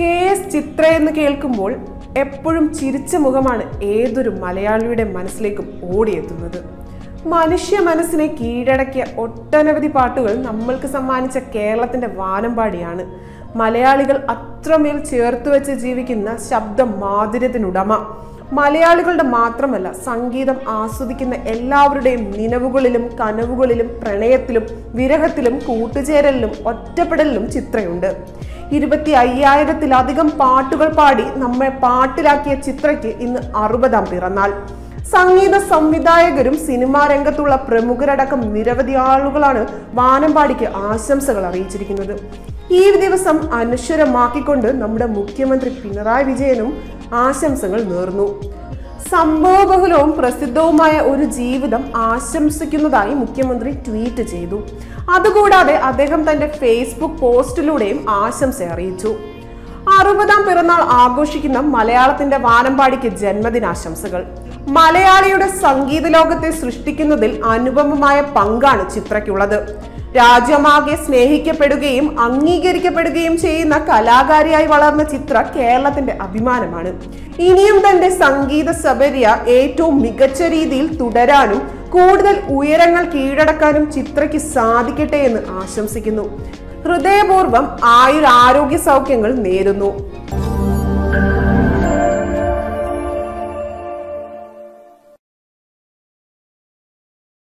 K S ചിത്ര എന്ന് കേൾക്കുമ്പോൾ എപ്പോഴും ചിരിച്ച മുഖമാണ് ഏതൊരു മലയാളിയുടെ മനസ്സിലേക്കും ഓടിയെത്തുന്നത് മനുഷ്യ മനസ്സിനെ കീഴടക്കിയ ഒട്ടനവധി പാട്ടുകൾ നമ്മൾക്ക് സമ്മാനിച്ച കേരളത്തിന്റെ വാനമ്പാടിയാണ് മലയാളികൾ അത്രമേൽ ചേർത്ത് വെച്ച് ജീവിക്കുന്ന ശബ്ദ മാധുര്യത്തിനുടമ മലയാളികളുടെ മാത്രമല്ല സംഗീതം ആസ്വദിക്കുന്ന എല്ലാവരുടെയും നിലവുകളിലും കനവുകളിലും പ്രണയത്തിലും വിരഹത്തിലും കൂട്ടുചേരലിലും ഒറ്റപ്പെടലിലും ചിത്രയുണ്ട് ഇരുപത്തി അയ്യായിരത്തിലധികം പാട്ടുകൾ പാടി നമ്മെ പാട്ടിലാക്കിയ ചിത്രയ്ക്ക് ഇന്ന് അറുപതാം പിറന്നാൾ സംഗീത സംവിധായകരും സിനിമാ രംഗത്തുള്ള പ്രമുഖരടക്കം നിരവധി ആളുകളാണ് വാനമ്പാടിക്ക് ആശംസകൾ അറിയിച്ചിരിക്കുന്നത് ഈ ദിവസം അനശ്വരമാക്കിക്കൊണ്ട് നമ്മുടെ മുഖ്യമന്ത്രി പിണറായി വിജയനും ആശംസകൾ നേർന്നു സംഭവബഹുലവും പ്രസിദ്ധവുമായ ഒരു ജീവിതം ആശംസിക്കുന്നതായി മുഖ്യമന്ത്രി ട്വീറ്റ് ചെയ്തു അതുകൂടാതെ അദ്ദേഹം തന്റെ ഫേസ്ബുക്ക് പോസ്റ്റിലൂടെയും ആശംസ അറിയിച്ചു അറുപതാം പിറന്നാൾ ആഘോഷിക്കുന്ന മലയാളത്തിന്റെ വാനമ്പാടിക്ക് ജന്മദിനാശംസകൾ മലയാളിയുടെ സംഗീത ലോകത്തെ സൃഷ്ടിക്കുന്നതിൽ അനുപമമായ പങ്കാണ് ചിത്രയ്ക്കുള്ളത് രാജ്യമാകെ സ്നേഹിക്കപ്പെടുകയും അംഗീകരിക്കപ്പെടുകയും ചെയ്യുന്ന കലാകാരിയായി വളർന്ന ചിത്ര കേരളത്തിന്റെ അഭിമാനമാണ് ഇനിയും തന്റെ സംഗീത സബര്യ ഏറ്റവും മികച്ച രീതിയിൽ തുടരാനും കൂടുതൽ ഉയരങ്ങൾ കീഴടക്കാനും ചിത്രയ്ക്ക് സാധിക്കട്ടെ എന്ന് ആശംസിക്കുന്നു ഹൃദയപൂർവ്വം ആയുരാരോഗ്യ സൗഖ്യങ്ങൾ നേരുന്നു